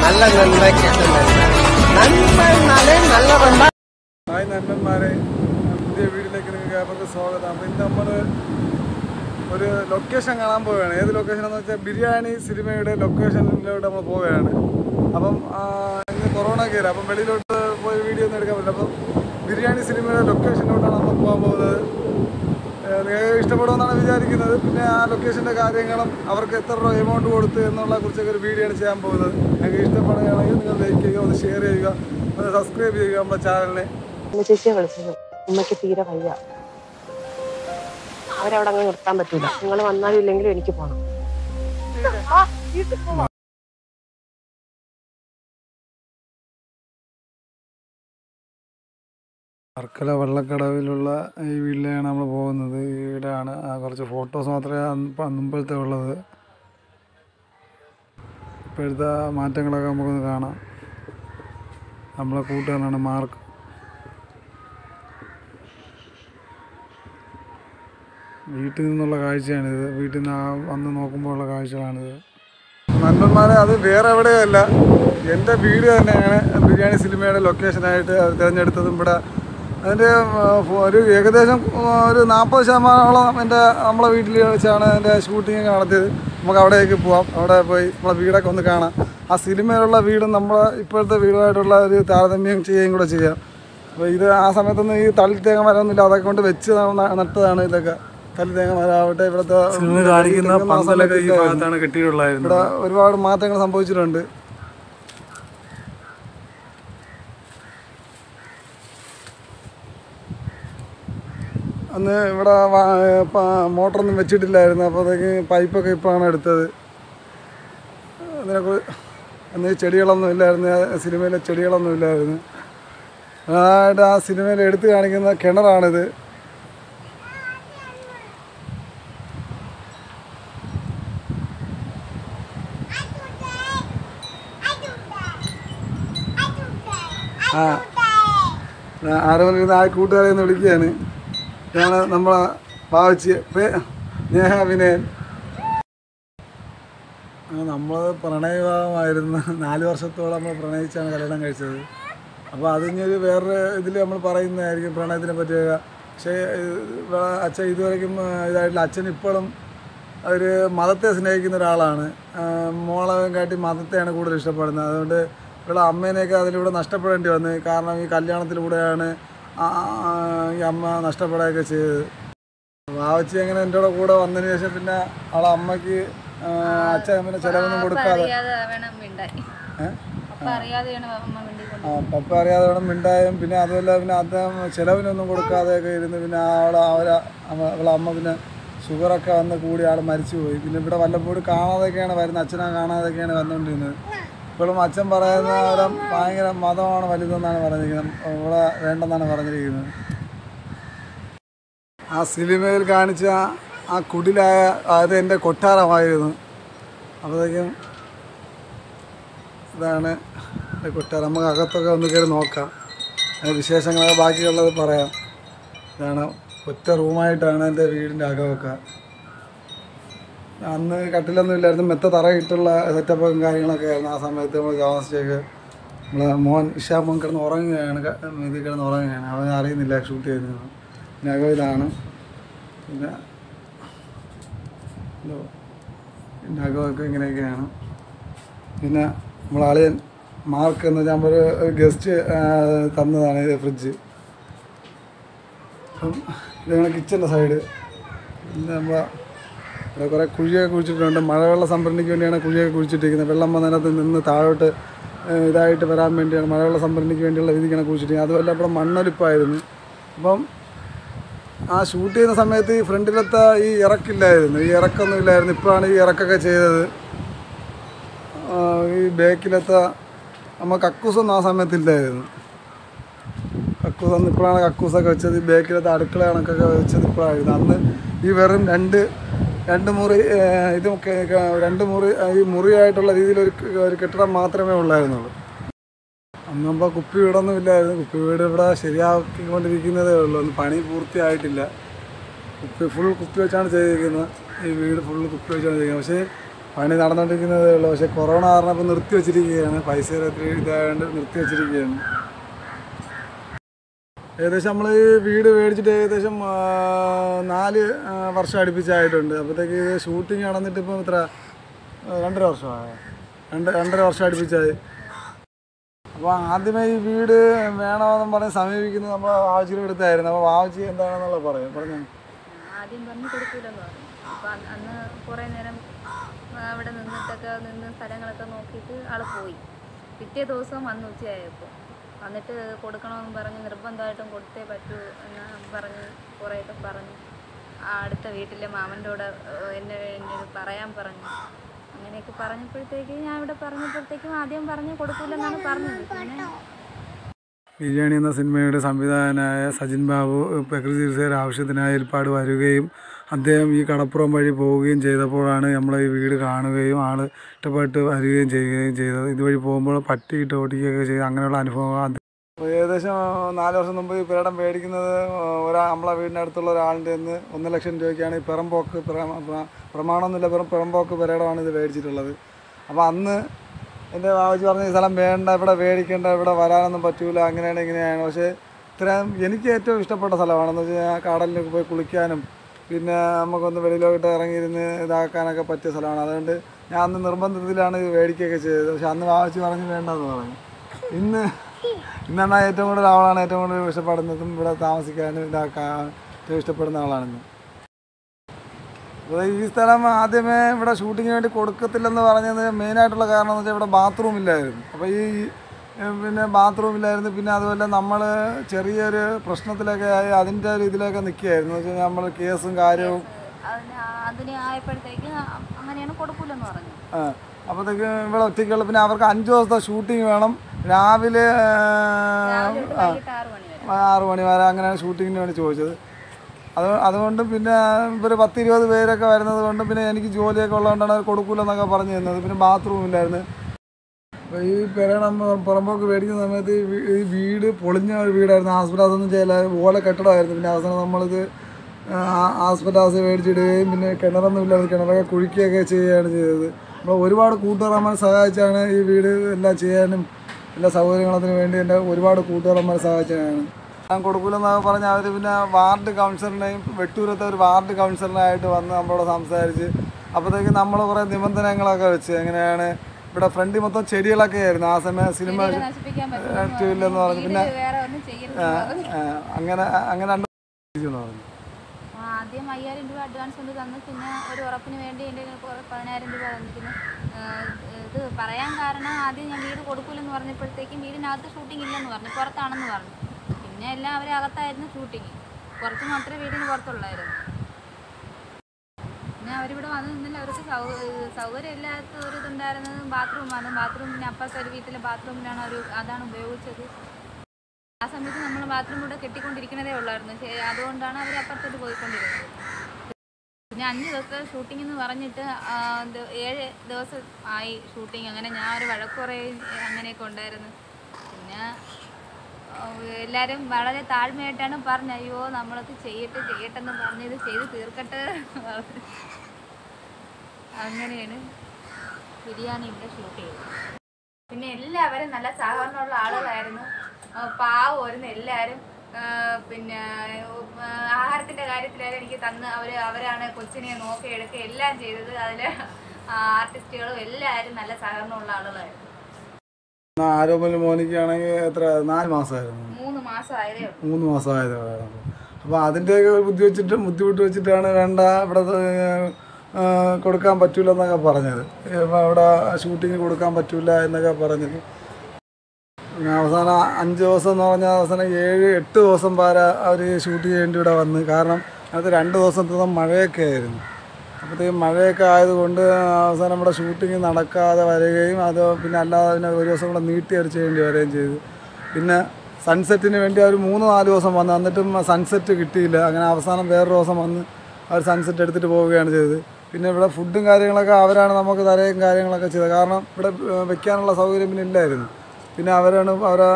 நல்ல நன்மை கெட்ட நன்மை നന്മ നല്ലതുണ്ട് ഹായ് നന്മന്മാരെ പുതിയ വീട്ടിലേക്ക് നിങ്ങൾക്ക് അവർക്ക് സ്വാഗതം അപ്പോൾ ഇന്ന് നമ്മൾ ഒരു ലൊക്കേഷൻ കാണാൻ പോവുകയാണ് ഏത് ലൊക്കേഷൻ എന്ന് വെച്ചാൽ ബിരിയാണി സിനിമയുടെ ലൊക്കേഷനിലോട്ട് നമ്മൾ പോവുകയാണ് അപ്പം ആ, ഇന്ന് കൊറോണ കയറി അപ്പം വെളിയിലോട്ട് പോയി വീഡിയോ ഒന്നും എടുക്കാൻ പറ്റില്ല അപ്പം ബിരിയാണി സിനിമയുടെ ലൊക്കേഷനിലോട്ടാണ് നമ്മൾ പോകാൻ പോകുന്നത് ഏഹ് നിങ്ങൾക്ക് ഇഷ്ടപ്പെടുമെന്നാണ് വിചാരിക്കുന്നത് പിന്നെ ആ ലൊക്കേഷൻ്റെ കാര്യങ്ങളും അവർക്ക് എത്ര രൂപ എമൗണ്ട് കൊടുത്ത് എന്നുള്ള കുറിച്ചൊക്കെ ഒരു വീഡിയോ ആണ് ചെയ്യാൻ പോകുന്നത് നിങ്ങൾക്ക് ഇഷ്ടപ്പെടുകയാണെങ്കിൽ നിങ്ങൾ ലൈക്ക് ചെയ്യുക ഒന്ന് ഷെയർ ചെയ്യുക ഒന്ന് സബ്സ്ക്രൈബ് ചെയ്യുക നമ്മുടെ ചാനലിനെ ഉമ്മ ചേച്ചിയെ വിളിച്ചത് ഉമ്മയ്ക്ക് തീരെ വയ്യ അവരവിടെ അങ്ങ് നിർത്താൻ പറ്റൂല നിങ്ങൾ വന്നാലും ഇല്ലെങ്കിലും എനിക്ക് പോണം വർക്കല വള്ളക്കടവിലുള്ള ഈ വീട്ടിലാണ് നമ്മൾ പോകുന്നത് ഈ വീടാണ് ആ കുറച്ച് ഫോട്ടോസ് മാത്രമേ അന്ന് പ- മുമ്പത്തെ ഉള്ളത് ഇപ്പോഴത്തെ മാറ്റങ്ങളൊക്കെ നമുക്കൊന്ന് കാണാം നമ്മളെ കൂട്ടുകാരനാണ് മാർക്ക് വീട്ടിൽ നിന്നുള്ള കാഴ്ചയാണിത് വീട്ടിൽ നിന്ന് ആ വന്ന് നോക്കുമ്പോൾ ഉള്ള കാഴ്ചകളാണിത് നന്മന്മാരെ അത് വേറെ എവിടെയല്ല എൻ്റെ വീട് തന്നെയാണ് ബിരിയാണി സിനിമയുടെ ലൊക്കേഷനായിട്ട് അവർ തിരഞ്ഞെടുത്തതും ഇവിടെ അതിൻ്റെ ആ, ഫോ- ഒരു ഏകദേശം ആ, ഒരു നാൽപ്പത് ശതമാനത്തോളം എൻ്റെ നമ്മളെ വീട്ടിൽ വെച്ചാണ് എൻ്റെ ഷൂട്ടിങ് നടത്തിയത് നമുക്ക് അവിടേക്ക് പോവാം അവിടെ പോയി നമ്മളെ വീടൊക്കെ ഒന്ന് കാണാം ആ സിനിമയിലുള്ള വീടും നമ്മളെ ഇപ്പോഴത്തെ വീടുമായിട്ടുള്ള ഒരു താരതമ്യം ചെയ്യുകയും കൂടെ ചെയ്യാം അപ്പോൾ ഇത് ആ സമയത്തൊന്നും ഈ തള്ളിത്തേങ്ങ മരമൊന്നുമില്ല അതൊക്കെ കൊണ്ട് വെച്ച് ന- നട്ടതാണ് ഇതൊക്കെ തള്ളിത്തേങ്ങ മരമാവട്ടെ ഇവിടുത്തെ കാണിക്കുന്ന തെങ്ങൊന്നും ആ പന്തലൊക്കെ ഈ സമയത്ത് ഭാഗത്താണ് കെട്ടിയിട്ടുള്ളായിരുന്നു ഇവിടെ ഒരുപാട് മാറ്റങ്ങൾ സംഭവിച്ചിട്ടുണ്ട് അന്ന് ഇവിടെ വാ- പ- മോട്ടറൊന്നും വെച്ചിട്ടില്ലായിരുന്നു അപ്പോഴത്തേക്ക് പൈപ്പൊക്കെ ഇപ്പോഴാണ് എടുത്തത് അതിനൊക്കെ അന്ന് ഈ ചെടികളൊന്നും ഇല്ലായിരുന്നു ആ സിനിമയിലെ ചെടികളൊന്നും ഇല്ലായിരുന്നു അതായിട്ട് ആ സിനിമയിൽ എടുത്തു കാണിക്കുന്ന കിണറാണിത് ആ ആരോഗ്യ ആ കൂട്ടുകാരെ ഒന്ന് വിളിക്കുകയാണ് ഇതാണ് നമ്മളെ ഭാവിച്ച് നേഹ വിനയൻ നമ്മൾ പ്രണയവിവാഹമായിരുന്നു നാല് വർഷത്തോളം നമ്മൾ പ്രണയിച്ചാണ് കല്യാണം കഴിച്ചത് അപ്പോൾ അതിഞ്ഞൊരു വേറൊരു ഇതിൽ നമ്മൾ പറയുന്നതായിരിക്കും പ്രണയത്തിനെ പറ്റിയൊക്കെ പക്ഷേ ഇത് അച്ഛൻ ഇതുവരെയ്ക്കും ആ, ഇതായിട്ടില്ല അച്ഛൻ ഇപ്പോഴും ഒരു മതത്തെ സ്നേഹിക്കുന്ന ഒരാളാണ് ആ, മോളെ കാട്ടി മതത്തെയാണ് കൂടുതൽ ഇഷ്ടപ്പെടുന്നത് അതുകൊണ്ട് ഇവിടെ അമ്മേനെയൊക്കെ അതിലൂടെ നഷ്ടപ്പെടേണ്ടി വന്നു കാരണം ഈ കല്യാണത്തിലൂടെയാണ് ആ- ആ ഈ അമ്മ നഷ്ടപ്പെടുകയൊക്കെ ചെയ്തത് വാവച്ചി അങ്ങനെ എൻ്റെ കൂടെ കൂടെ വന്നതിന് ശേഷം പിന്നെ അവളെ അമ്മയ്ക്ക് ആ, അച്ഛൻ പിന്നെ ചിലവൊന്നും കൊടുക്കാതെ അറിയാതെ വേണം മിണ്ടാൻ ഏഹ് അപ്പൊ അറിയാതെയാണ് അമ്മ മിണ്ടി കൊണ്ട് ആ പപ്പ അറിയാതെ വേണം മിണ്ടായും പിന്നെ അതുമല്ല പിന്നെ അദ്ദേഹം ചിലവിനൊന്നും കൊടുക്കാതെയൊക്കെ ഇരുന്ന് പിന്നെ അവളെ അവരെ അവ- അവളെ അമ്മ പിന്നെ ഷുഗറൊക്കെ വന്ന് കൂടി ആൾ മരിച്ചുപോയി പിന്നെ ഇവിടെ വല്ലപ്പോഴും കാണാതെയൊക്കെയാണ് വരുന്നത് അച്ഛനെ കാണാതെയൊക്കെയാണ് വന്നുകൊണ്ടിരുന്നത് ഇപ്പോഴും അച്ഛൻ പറയുന്ന അവരെ ഭയങ്കര മതമാണ് വലുതെന്നാണ് പറഞ്ഞിരിക്കുന്നത് ഇവിടെ വേണ്ടെന്നാണ് പറഞ്ഞിരിക്കുന്നത് ആ സിനിമയിൽ കാണിച്ച ആ കുടിലായ അത് എൻ്റെ കൊട്ടാരമായിരുന്നു അപ്പോഴത്തേക്കും ഇതാണ് എൻ്റെ കൊട്ടാരം നമുക്ക് അകത്തൊക്കെ ഒന്ന് കയറി നോക്കാം അതിൻ്റെ വിശേഷങ്ങളൊക്കെ ബാക്കിയുള്ളത് പറയാം ഇതാണ് ഒറ്റ റൂമായിട്ടാണ് എൻ്റെ വീടിൻ്റെ അകമൊക്കെ അന്ന് കട്ടിലൊന്നും ഇല്ലായിരുന്നു മെത്ത തറയിട്ടുള്ള സെറ്റപ്പും കാര്യങ്ങളൊക്കെ ആയിരുന്നു ആ സമയത്ത് നമ്മൾ താമസിച്ചൊക്കെ നമ്മളെ മോൻ ഇഷാ മോൻ കിടന്ന് ഉറങ്ങുകയാണ് ക- ഇതിൽ കിടന്ന് ഉറങ്ങുകയാണ് അവൻ അറിയുന്നില്ല ഷൂട്ട് ചെയ്യുന്നത് പിന്നെ അകം ഇതാണ് പിന്നെ എന്തോ പിന്നെ അകമൊക്കെ ഇങ്ങനെയൊക്കെയാണ് പിന്നെ നമ്മൾ അളിയൻ മാർക്ക് എന്ന് വെച്ചാൽ ഒരു ഒരു ഗസ്റ്റ് തന്നതാണ് ഇത് ഫ്രിഡ്ജ് അപ്പം ഇതാണ് കിച്ചൻ്റെ സൈഡ് പിന്നെ നമ്മളെ ഇവിടെ കുറേ കുഴിയൊക്കെ കുഴിച്ചിട്ടുണ്ട് മഴവെള്ള സംഭരണിക്ക് വേണ്ടിയാണ് കുഴിയൊക്കെ കുഴിച്ചിട്ടിരിക്കുന്നത് വെള്ളം വന്നതിനകത്ത് നിന്ന് താഴോട്ട് ഏഹ്, ഇതായിട്ട് വരാൻ വേണ്ടിയാണ് മഴവെള്ള സംഭരണിക്ക് വേണ്ടിയുള്ള രീതിക്കാണ് കുഴിച്ചിട്ടിരിക്കുന്നത് അതുമല്ല ഇവിടെ മണ്ണൊലിപ്പായിരുന്നു അപ്പം ആ ഷൂട്ട് ചെയ്യുന്ന സമയത്ത് ഈ ഫ്രണ്ടിലത്തെ ഈ ഇറക്കില്ലായിരുന്നു ഈ ഇറക്കൊന്നും ഇല്ലായിരുന്നു ഇപ്പോഴാണ് ഈ ഇറക്കൊക്കെ ചെയ്തത് ആ, ഈ ബാക്കിലത്തെ നമ്മൾ കക്കൂസൊന്നും ആ സമയത്തില്ലായിരുന്നു കക്കൂസ് അന്ന് ഇപ്പോഴാണ് കക്കൂസൊക്കെ വെച്ചത് ഈ ബാക്കിലത്തെ അടുക്കള കണക്കൊക്കെ വെച്ചത് ഇപ്പോഴായിരുന്നു അന്ന് ഈ വെറും രണ്ട് രണ്ട് മുറി ഏ, ഇത് ഒക്കെ- ഒക്കെ രണ്ട് മുറി ഈ മുറിയായിട്ടുള്ള രീതിയിൽ ഒരു ഒരു കെട്ടിടം മാത്രമേ ഉള്ളായിരുന്നുള്ളൂ അന്നപ്പോൾ കുപ്പി വീടൊന്നും ഇല്ലായിരുന്നു കുപ്പി വീട് ഇവിടെ ശരിയാക്കിക്കൊണ്ടിരിക്കുന്നതേ ഉള്ളൂ ഒന്ന് പണി പൂർത്തിയായിട്ടില്ല കുപ്പി ഫുൾ കുപ്പി വെച്ചാണ് ചെയ്തിരിക്കുന്നത് ഈ വീട് ഫുൾ കുപ്പി വെച്ചാണ് ചെയ്തിരിക്കുന്നത് പക്ഷേ പണി നടന്നുകൊണ്ടിരിക്കുന്നതേ ഉള്ളൂ പക്ഷേ കൊറോണ കാരണം ഇപ്പോൾ നിർത്തി വെച്ചിരിക്കുകയാണ് പൈസ ഒത്തിരി ഇതായതുകൊണ്ട് നിർത്തി വെച്ചിരിക്കുകയാണ് ഏകദേശം നമ്മൾ ഈ വീട് മേടിച്ചിട്ട് ഏകദേശം ആ, നാല് ആ, വർഷം അടുപ്പിച്ചായിട്ടുണ്ട് അപ്പോഴത്തേക്ക് ഷൂട്ടിങ് നടന്നിട്ട് ഇപ്പം എത്ര ആ, രണ്ടര വർഷമായ രണ്ട് രണ്ടര വർഷം അടുപ്പിച്ചായി അപ്പോൾ ആദ്യമേ ഈ വീട് വേണമെന്ന് പറഞ്ഞ് സമീപിക്കുന്നത് നമ്മൾ വാവച്ചിയുടെ അടുത്തായിരുന്നു അപ്പോൾ വാവച്ചി എന്താണെന്നുള്ളത് പറയും പറഞ്ഞു ആദ്യം പറഞ്ഞു കൊടുക്കൂലെന്ന് പറഞ്ഞു അപ്പൊ അന്ന് അന്ന് കുറെ നേരം ആ, അവിടെ നിന്നിട്ടൊക്കെ നിന്ന് സ്ഥലങ്ങളൊക്കെ നോക്കിയിട്ട് ആള് പോയി പിറ്റേ ദിവസം വന്നു ഉച്ചയായപ്പോൾ വന്നിട്ട് കൊടുക്കണമെന്ന് പറഞ്ഞ് നിർബന്ധമായിട്ടും കൊടുത്തേ പറ്റൂ എന്ന് പറഞ്ഞ് കുറേയൊക്കെ പറഞ്ഞു ആ അടുത്ത വീട്ടിലെ മാമൻ്റെ കൂടെ ഏഹ്, എന്നെ എന്നോട് പറയാൻ പറഞ്ഞു അങ്ങനെയൊക്കെ പറഞ്ഞപ്പോഴത്തേക്ക് ഞാൻ ഇവിടെ പറഞ്ഞപ്പോഴത്തേക്കും ആദ്യം പറഞ്ഞ് കൊടുക്കൂലെന്നാണ് പറഞ്ഞത് പിന്നെ ബിരിയാണി എന്ന സിനിമയുടെ സംവിധായകനായ സജിൻ ബാബു പ്രകൃതി ചികിത്സയുടെ ആവശ്യത്തിനായി ഏർപ്പാട് വരികയും അദ്ദേഹം ഈ കടപ്പുറം വഴി പോവുകയും ചെയ്തപ്പോഴാണ് നമ്മൾ ഈ വീട് കാണുകയും ആൾ ഇഷ്ടപ്പെട്ട് വരികയും ചെയ്യുകയും ചെയ്തത് ഇതുവഴി പോകുമ്പോൾ പട്ടിയിട്ട് ഓടിക്കുകയൊക്കെ ചെയ്ത് അങ്ങനെയുള്ള അനുഭവങ്ങൾ അദ്ദേഹം ഏകദേശം നാല് വർഷം മുമ്പ് ഈ പേടം മേടിക്കുന്നത് ഒരാ നമ്മളെ വീടിൻ്റെ അടുത്തുള്ള ഒരാളിൻ്റെ നിന്ന് ഒന്ന് ലക്ഷം രൂപയ്ക്കാണ് ഈ പിറമ്പോക്ക് പ്രമ- പ്ര- പ്രമാണമൊന്നുമില്ല വെറും പിറമ്പോക്ക് പെരേടമാണ് ഇത് മേടിച്ചിട്ടുള്ളത് അപ്പോൾ അന്ന് എൻ്റെ ബാബുജി പറഞ്ഞ ഈ സ്ഥലം വേണ്ട ഇവിടെ മേടിക്കേണ്ട ഇവിടെ വരാനൊന്നും പറ്റൂല അങ്ങനെയാണ് ഇങ്ങനെയാണ് പക്ഷേ ഇത്രയും എനിക്ക് ഏറ്റവും ഇഷ്ടപ്പെട്ട സ്ഥലമാണെന്ന് വെച്ച് കഴിഞ്ഞാൽ കടലിലൊക്കെ പോയി കുളിക്കാനും പിന്നെ നമുക്കൊന്ന് വെളിയിലോട്ട് ഇറങ്ങിയിരുന്ന് ഇതാക്കാനൊക്കെ പറ്റിയ സ്ഥലമാണ് അതുകൊണ്ട് ഞാൻ അന്ന് നിർബന്ധത്തിലാണ് ഇത് മേടിക്കുകയൊക്കെ ചെയ്തത് പക്ഷെ അന്ന് ബാബുജി പറഞ്ഞ് വേണ്ടെന്ന് പറഞ്ഞു ഇന്ന് ഇന്നാണ് ഏറ്റവും കൂടുതൽ അവളാണ് ഏറ്റവും കൂടുതൽ ഇഷ്ടപ്പെടുന്നതും ഇവിടെ താമസിക്കാനും ഇതാക്കാൻ ഏറ്റവും ഇഷ്ടപ്പെടുന്ന ആളാണെന്ന് അപ്പോൾ ഈ സ്ഥലം ആദ്യമേ ഇവിടെ ഷൂട്ടിങ്ങിന് വേണ്ടി കൊടുക്കത്തില്ലെന്ന് പറഞ്ഞത് മെയിനായിട്ടുള്ള കാരണം എന്ന് വെച്ചാൽ ഇവിടെ ബാത്റൂം ഇല്ലായിരുന്നു അപ്പോൾ ഈ ഏഹ്, പിന്നെ ബാത്റൂം ഇല്ലായിരുന്നു പിന്നെ അതുപോലെ നമ്മൾ ചെറിയൊരു പ്രശ്നത്തിലൊക്കെ ആയി അതിൻ്റെ ഒരു ഇതിലൊക്കെ നിൽക്കുകയായിരുന്നു എന്ന് വെച്ച് കഴിഞ്ഞാൽ നമ്മൾ കേസും കാര്യവും അതിന് അതിന് ആയപ്പോഴത്തേക്ക് അങ്ങനെയാണ് കൊടുക്കൂലെന്ന് പറഞ്ഞു ആ അപ്പോഴത്തേക്ക് ഇവിടെ ഒറ്റയ്ക്കുള്ള പിന്നെ അവർക്ക് അഞ്ച് ദിവസത്തെ ഷൂട്ടിങ് വേണം രാവിലെ രാവിലെ തൊട്ട് ആ, വൈകിട്ട് ആറ് മണി വരെ ആറ് മണി വരെ അങ്ങനെയാണ് ഷൂട്ടിങ്ങിന് വേണ്ടി ചോദിച്ചത് അത് അതുകൊണ്ട് പിന്നെ ഒരു പത്ത് ഇരുപത് പേരൊക്കെ വരുന്നത് കൊണ്ട് പിന്നെ എനിക്ക് ജോലിയൊക്കെ ഉള്ളതുകൊണ്ടാണ് അത് കൊടുക്കൂലെന്നൊക്കെ പറഞ്ഞു തന്നത് പിന്നെ ബാത്റൂം ഇല്ലായിരുന്നു അപ്പോൾ ഈ പെരണം പുറമ്പോക്ക് മേടിക്കുന്ന സമയത്ത് ഈ വീ- ഈ വീട് പൊളിഞ്ഞ ഒരു വീടായിരുന്നു ആസ്പെറ്റാസ് ഒന്നും ചെയ്യില്ല ഓല കെട്ടിടമായിരുന്നു പിന്നെ അവസാനം നമ്മളിത് ആസ്പെറ്റാസ് മേടിച്ചിടുകയും പിന്നെ കിണറൊന്നും ഇല്ലായിരുന്നു കിണറൊക്കെ കുഴിക്കുകയൊക്കെ ചെയ്യുകയാണ് ചെയ്തത് അപ്പോൾ ഒരുപാട് കൂട്ടുകാരന്മാർ സഹായിച്ചാണ് ഈ വീട് എല്ലാം ചെയ്യാനും എല്ലാ സൗകര്യങ്ങളതിന് വേണ്ടി എൻ്റെ ഒരുപാട് കൂട്ടുകാരന്മാർ സഹായിച്ചതാണ് ഞാൻ കൊടുക്കില്ലെന്നൊക്കെ പറഞ്ഞ് അവർ പിന്നെ വാർഡ് കൗൺസിലറിനെയും വെട്ടൂരത്തെ ഒരു വാർഡ് കൗൺസിലറായിട്ട് വന്ന് നമ്മളോട് സംസാരിച്ച് അപ്പോഴത്തേക്ക് നമ്മൾ കുറേ നിബന്ധനകളൊക്കെ വെച്ച് എങ്ങനെയാണ് ഇവിടെ ഫ്രണ്ടിൽ മൊത്തം ചെടികളൊക്കെ ആയിരുന്നു ആ സമയം സിനിമ നശിപ്പിക്കാൻ പറ്റില്ലെന്ന് പറഞ്ഞു പിന്നെ പറ്റില്ല വേറെ ഒന്നും ചെയ്യരുത് ആ, ആ, അങ്ങനെ അങ്ങനെ രണ്ട് ഇരിക്കുന്നു പറഞ്ഞു ആ, ആദ്യം അയ്യായിരം രൂപ അഡ്വാൻസ് കൊണ്ട് തന്നു പിന്നെ ഒരു ഉറപ്പിന് വേണ്ടി എൻ്റെ കയ്യിൽ കുറെ പതിനായിരം രൂപ തന്നു പിന്നെ ആ, ഇത് പറയാൻ കാരണം ആദ്യം ഞാൻ വീട് കൊടുക്കൂലെന്ന് പറഞ്ഞപ്പോഴത്തേക്കും വീടിനകത്ത് ഷൂട്ടിംഗ് ഇല്ലെന്ന് പറഞ്ഞു പുറത്താണെന്ന് പറഞ്ഞു പിന്നെ എല്ലാവരും അകത്തായിരുന്നു ഷൂട്ടിങ് കുറച്ച് മാത്രമേ വീടിന് പുറത്തുള്ളായിരുന്നു പിന്നെ അവരിവിടെ വന്ന് നിന്നില്ല അവർക്ക് സൗ സൗകര്യം ഇല്ലാത്ത ഒരു ഇതുണ്ടായിരുന്നത് ബാത്റൂമാണ് ബാത്റൂം പിന്നെ അപ്പുറത്തെ ഒരു വീട്ടിലെ ബാത്റൂമിലാണ് അവർ അതാണ് ഉപയോഗിച്ചത് ആ സമയത്ത് നമ്മൾ ബാത്റൂം കൂടെ കെട്ടിക്കൊണ്ടിരിക്കുന്നതേ ഉള്ളായിരുന്നു ശേ- അതുകൊണ്ടാണ് അവർ അപ്പുറത്തോട്ട് പോയിക്കൊണ്ടിരുന്നത് പിന്നെ അഞ്ച് ദിവസത്തെ ഷൂട്ടിംഗ് എന്ന് പറഞ്ഞിട്ട് ആ, ദ- ഏഴ് ദിവസം ആയി ഷൂട്ടിംഗ് അങ്ങനെ ഞാൻ ഒരു വഴക്കുറേ അങ്ങനെയൊക്കെ ഉണ്ടായിരുന്നു പിന്നെ ആ, എല്ലാവരും വളരെ താഴ്മയായിട്ടാണ് പറഞ്ഞത് അയ്യോ നമ്മളത് ചെയ്യട്ടെ ചെയ്യട്ടെ എന്ന് പറഞ്ഞ് ഇത് ചെയ്ത് തീർക്കട്ടെ എന്ന് പറഞ്ഞു. അങ്ങനെയാണ് ബിരിയാണി ഇവിടെ ഷൂട്ട് ചെയ്തത് പിന്നെ എല്ലാവരും നല്ല സഹകരണമുള്ള ആളുകളായിരുന്നു ആ, പാവമായിരുന്നു എല്ലാവരും ആ, പിന്നെ ഉം, ആ, ആഹാരത്തിന്റെ കാര്യത്തിലായാലും എനിക്ക് തന്ന് അവർ അവരാണ് കൊച്ചിനെ നോക്കി എടുക്കുക എല്ലാം ചെയ്തത് അതിൽ ആർട്ടിസ്റ്റുകളും എല്ലാവരും നല്ല സഹകരണമുള്ള ആളുകളായിരുന്നു ആരോമൽ മോനിക്കാണെങ്കിൽ എത്ര നാല് മാസമായിരുന്നു മൂന്ന് മാസം ആയതേ ഉള്ളൂ മൂന്ന് മാസമായത് അപ്പോൾ അതിൻ്റെയൊക്കെ ബുദ്ധി വെച്ചിട്ട് ബുദ്ധിമുട്ട് വെച്ചിട്ടാണ് വേണ്ട ഇവിടെ ആ, കൊടുക്കാൻ പറ്റൂല എന്നൊക്കെ പറഞ്ഞത് ഇപ്പം ഇവിടെ ഷൂട്ടിങ് കൊടുക്കാൻ പറ്റൂല എന്നൊക്കെ പറഞ്ഞത് പിന്നെ അവസാനം അഞ്ച് ദിവസം എന്ന് പറഞ്ഞാൽ അവസാനം ഏഴ് എട്ട് ദിവസം വരെ അവർ ഷൂട്ട് ചെയ്യേണ്ടി ഇവിടെ വന്ന് കാരണം അത് രണ്ട് ദിവസത്തോളം മഴയൊക്കെ ആയിരുന്നു അപ്പോഴത്തേക്കും മഴയൊക്കെ ആയതുകൊണ്ട് അവസാനം ഇവിടെ ഷൂട്ടിങ് നടക്കാതെ വരികയും അത് പിന്നെ അല്ലാതെ പിന്നെ ഒരു ദിവസം കൂടെ നീട്ടി അത് ചെയ്യേണ്ടി വരികയും ചെയ്തു പിന്നെ സൺസെറ്റിന് വേണ്ടി അവർ മൂന്ന് നാല് ദിവസം വന്ന് എന്നിട്ടും സൺസെറ്റ് കിട്ടിയില്ല അങ്ങനെ അവസാനം വേറൊരു ദിവസം വന്ന് അവർ സൺസെറ്റ് എടുത്തിട്ട് പോവുകയാണ് ചെയ്തത് പിന്നെ ഇവിടെ ഫുഡും കാര്യങ്ങളൊക്കെ അവരാണ് നമുക്ക് തരയും കാര്യങ്ങളൊക്കെ ചെയ്തത് കാരണം ഇവിടെ ഏഹ്, വെക്കാനുള്ള സൗകര്യം പിന്നെ ഇല്ലായിരുന്നു പിന്നെ അവരാണ് അവരാ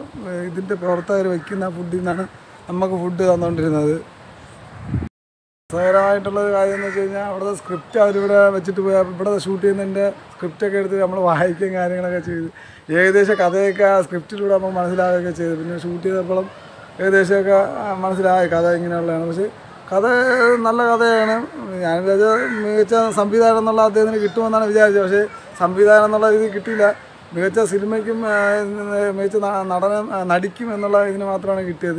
ഇതിൻ്റെ പുറത്ത് അവർ വെക്കുന്ന ഫുഡിൽ നിന്നാണ് നമുക്ക് ഫുഡ് തന്നുകൊണ്ടിരുന്നത് രസകരമായിട്ടുള്ളൊരു കാര്യം എന്ന് വെച്ച് കഴിഞ്ഞാൽ അവിടുത്തെ സ്ക്രിപ്റ്റ് അവരിവിടെ വെച്ചിട്ട് പോയി ഇവിടെ ഷൂട്ട് ചെയ്യുന്നതിൻ്റെ സ്ക്രിപ്റ്റൊക്കെ എടുത്ത് നമ്മൾ വായിക്കുകയും കാര്യങ്ങളൊക്കെ ചെയ്ത് ഏകദേശം കഥയൊക്കെ ആ സ്ക്രിപ്റ്റിലൂടെ നമ്മൾ മനസ്സിലാവുകയൊക്കെ ചെയ്തു പിന്നെ ഷൂട്ട് ചെയ്തപ്പോഴും ഏകദേശമൊക്കെ ആ, മനസ്സിലായി കഥ ഇങ്ങനെയുള്ളതാണ് പക്ഷേ കഥ നല്ല കഥയാണ് ഞാൻ വിചാരിച്ച മികച്ച സംവിധാനം എന്നുള്ള അദ്ദേഹത്തിന് കിട്ടുമെന്നാണ് വിചാരിച്ചത് പക്ഷേ സംവിധാനം എന്നുള്ള രീതി കിട്ടിയില്ല മികച്ച സിനിമയ്ക്കും ആ, മികച്ച ന- നടനം ആ, നടിക്കും എന്നുള്ള ഇതിന് മാത്രമാണ് കിട്ടിയത്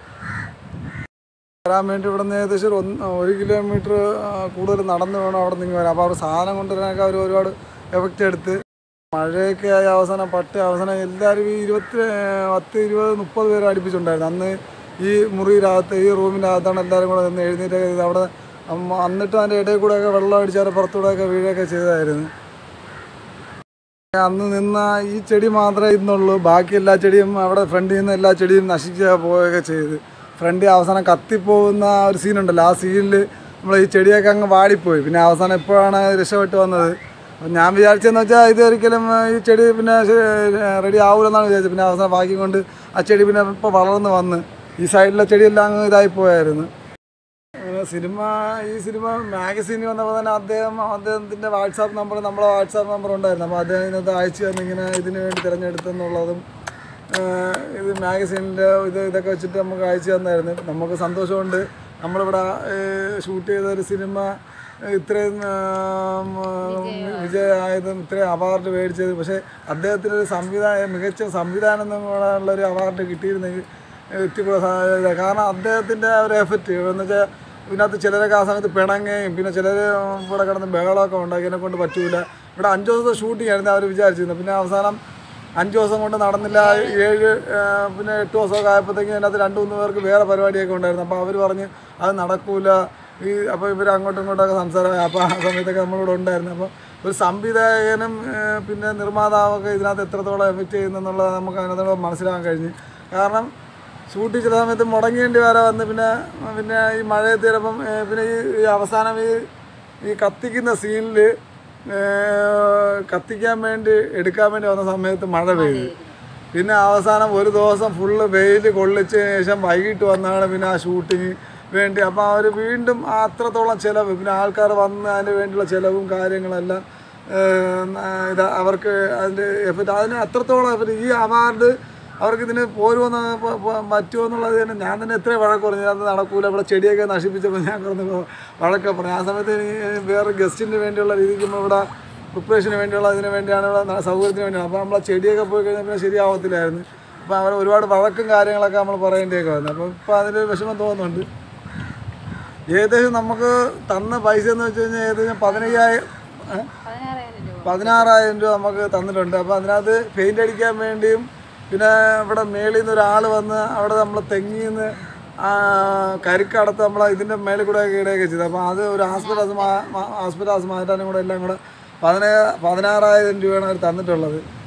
വരാൻ വേണ്ടി ഇവിടെ നിന്ന് ഏകദേശം ഒരു ഒന്ന് ഒരു കിലോമീറ്റർ കൂടുതൽ നടന്നു വേണം അവിടെ നിന്ന് വരാം അപ്പോൾ അവർ സാധനം കൊണ്ടുവരാനൊക്കെ അവർ ഒരുപാട് എഫക്റ്റ് എടുത്ത് മഴയൊക്കെ ആയി അവസാനം പട്ട് അവസാനം എല്ലാവരും ഈ ഇരുപത്തി പത്ത് ഇരുപത് മുപ്പത് പേര് അടുപ്പിച്ചുണ്ടായിരുന്നു അന്ന് ഈ മുറിയിനകത്ത് ഈ റൂമിനകത്താണ് എല്ലാവരും കൂടെ നിന്ന് എഴുന്നേറ്റൊക്കെ ചെയ്ത് അവിടെ അമ്മ- എന്നിട്ടും അതിൻ്റെ ഇടയിൽ കൂടെയൊക്കെ വെള്ളം അടിച്ചാൽ പുറത്തൂടെയൊക്കെ വീഴുകയൊക്കെ ചെയ്തായിരുന്നു അന്ന് നിന്ന ഈ ചെടി മാത്രമേ ഇന്നുള്ളൂ ബാക്കി എല്ലാ ചെടിയും അവിടെ ഫ്രണ്ടിൽ നിന്ന് എല്ലാ ചെടിയും നശിച്ച് പോവുകയൊക്കെ ചെയ്ത് ഫ്രണ്ടിൽ അവസാനം കത്തിപ്പോകുന്ന ആ ഒരു സീനുണ്ടല്ലോ ആ സീനിൽ നമ്മൾ ഈ ചെടിയൊക്കെ അങ്ങ് വാടിപ്പോയി പിന്നെ അവസാനം എപ്പോഴാണ് രക്ഷപ്പെട്ട് വന്നത് അപ്പം ഞാൻ വിചാരിച്ചതെന്ന് വെച്ചാൽ ഇത് ഒരിക്കലും ആ, ഈ ചെടി പിന്നെ റെഡി ആവില്ലെന്നാണ് വിചാരിച്ചത് പിന്നെ അവസാനം ഭാഗ്യം കൊണ്ട് ആ ചെടി പിന്നെ ഇപ്പോൾ വളർന്ന് വന്ന് ഈ സൈഡിലെ ചെടിയെല്ലാം അങ്ങ് ഇതായി പോയായിരുന്നു അങ്ങനെ സിനിമ ഈ സിനിമ മാഗസീനിൽ വന്നപ്പോൾ തന്നെ അദ്ദേഹം അദ്ദേഹത്തിൻ്റെ വാട്സാപ്പ് നമ്പർ നമ്മളെ വാട്സാപ്പ് നമ്പർ ഉണ്ടായിരുന്നു അപ്പോൾ അദ്ദേഹം ഇതിനകത്ത് അയച്ചു തന്നു ഇങ്ങനെ ഇതിന് വേണ്ടി തിരഞ്ഞെടുത്തെന്നുള്ളതും ആഹ് ഇത് മാഗസീനിൻ്റെ ഇത് ഇതൊക്കെ വെച്ചിട്ട് നമുക്ക് അയച്ചു തന്നായിരുന്നു നമുക്ക് സന്തോഷമുണ്ട് നമ്മളിവിടെ ഷൂട്ട് ചെയ്ത ഒരു സിനിമ ഇത്രയും ആം, വിജയമായതും ഇത്രയും അവാർഡ് മേടിച്ചത് പക്ഷേ അദ്ദേഹത്തിന് ഒരു സംവിധാനം മികച്ച സംവിധാനം എന്നുള്ള ഒരു അവാർഡ് കിട്ടിയിരുന്നെങ്കിൽ എത്തിപ്പെടാൻ സാധ്യത കാരണം അദ്ദേഹത്തിൻ്റെ ആ ഒരു എഫക്റ്റ് എന്ന് വെച്ചാൽ ഇതിനകത്ത് ചിലരൊക്കെ ആ സമയത്ത് പിണങ്ങുകയും പിന്നെ ചിലർ ഇവിടെ കിടന്ന് ബഹളമൊക്കെ ഉണ്ടാക്കി എന്നെ കൊണ്ട് പറ്റൂല ഇവിടെ അഞ്ച് ദിവസത്തെ ഷൂട്ടിംഗ് ആയിരുന്നു അവർ വിചാരിച്ചിരുന്നത് പിന്നെ അവസാനം അഞ്ച് ദിവസം കൊണ്ട് നടന്നില്ല ഏഴ് ആ, പിന്നെ എട്ട് ദിവസമൊക്കെ ആയപ്പോഴത്തേക്കും അതിനകത്ത് രണ്ട് മൂന്ന് പേർക്ക് വേറെ പരിപാടിയൊക്കെ ഉണ്ടായിരുന്നു അപ്പോൾ അവർ പറഞ്ഞ് അത് നടക്കൂല ഈ അപ്പോൾ ഇവർ അങ്ങോട്ടും ഇങ്ങോട്ടൊക്കെ സംസാരമായി അപ്പോൾ ആ സമയത്തൊക്കെ നമ്മളിവിടെ ഉണ്ടായിരുന്നു അപ്പോൾ ഒരു സംവിധായകനും ആ, പിന്നെ നിർമ്മാതാവൊക്കെ ഇതിനകത്ത് എത്രത്തോളം എഫക്റ്റ് ചെയ്യുന്നെന്നുള്ളത് നമുക്ക് അതിനകത്തോടെ മനസ്സിലാക്കാൻ കഴിഞ്ഞു കാരണം ഷൂട്ട് ചില സമയത്ത് മുടങ്ങേണ്ടി വരെ വന്ന് പിന്നെ പിന്നെ ഈ മഴയത്ത് ചിലപ്പം ഏ, പിന്നെ ഈ ഈ അവസാനം ഈ ഈ കത്തിക്കുന്ന സീനിൽ കത്തിക്കാൻ വേണ്ടി എടുക്കാൻ വേണ്ടി വന്ന സമയത്ത് മഴ പെയ്തു പിന്നെ അവസാനം ഒരു ദിവസം ഫുള്ള് വെയിൽ കൊള്ളിച്ചതിന് ശേഷം വൈകിട്ട് വന്നാണ് പിന്നെ ആ ഷൂട്ടിങ് വേണ്ടി അപ്പോൾ അവർ വീണ്ടും ആ അത്രത്തോളം ചിലവ് പിന്നെ ആൾക്കാർ വന്ന് അതിന് വേണ്ടിയുള്ള ചിലവും കാര്യങ്ങളെല്ലാം ഏഹ്, ഇത് അവർക്ക് അതിൻ്റെ എഫക്റ്റ് അതിന് അത്രത്തോളം എഫക്റ്റ് ഈ അവാർഡ് അവർക്ക് ഇതിന് പോരുമെന്ന് പ- പ- പറ്റുമോ എന്നുള്ളത് തന്നെ ഞാൻ തന്നെ എത്ര വഴക്ക് പറഞ്ഞു അത് നടക്കൂല ഇവിടെ ചെടിയൊക്കെ നശിപ്പിച്ചപ്പോൾ ഞാൻ കിടന്ന് വഴക്കൊക്കെ പറഞ്ഞു ആ സമയത്ത് എനിക്ക് വേറെ ഗസ്റ്റിന് വേണ്ടിയുള്ള രീതിക്ക് നമ്മൾ ഇവിടെ പ്രിപ്പറേഷന് വേണ്ടിയുള്ള ഇതിന് വേണ്ടിയാണ് ഇവിടെ ന- സൗകര്യത്തിന് വേണ്ടിയാണ് അപ്പോൾ നമ്മൾ ചെടിയൊക്കെ പോയി കഴിഞ്ഞാൽ പിന്നെ ശരിയാവത്തില്ലായിരുന്നു അപ്പോൾ അവർ ഒരുപാട് വഴക്കും കാര്യങ്ങളൊക്കെ നമ്മൾ പറയേണ്ടിയൊക്കെ വന്നു അപ്പോൾ ഇപ്പോൾ അതിൽ വിഷമം തോന്നുന്നുണ്ട് ഏകദേശം നമുക്ക് തന്ന പൈസ എന്ന് വെച്ച് കഴിഞ്ഞാൽ ഏകദേശം പതിനയ്യായിരം ഏ? പതിനാറായിരം രൂപ പതിനാറായിരം രൂപ നമുക്ക് തന്നിട്ടുണ്ട് അപ്പോൾ അതിനകത്ത് പെയിൻ്റ് അടിക്കാൻ വേണ്ടിയും പിന്നെ ഇവിടെ മേളിൽ നിന്ന് ഒരാൾ വന്ന് അവിടെ നമ്മൾ തെങ്ങിൽ നിന്ന് കരിക്കടത്ത് നമ്മൾ ഇതിൻ്റെ മേളിൽ കൂടെ ഇടുകയൊക്കെ ചെയ്തു അപ്പോൾ അത് ഒരു ഹോസ്പിറ്റൽ ഹോസ്പിറ്റൽ മാറ്റാനും കൂടെ എല്ലാം കൂടെ പതിനേ പതിനാറായിരം രൂപയാണ് അവർ തന്നിട്ടുള്ളത്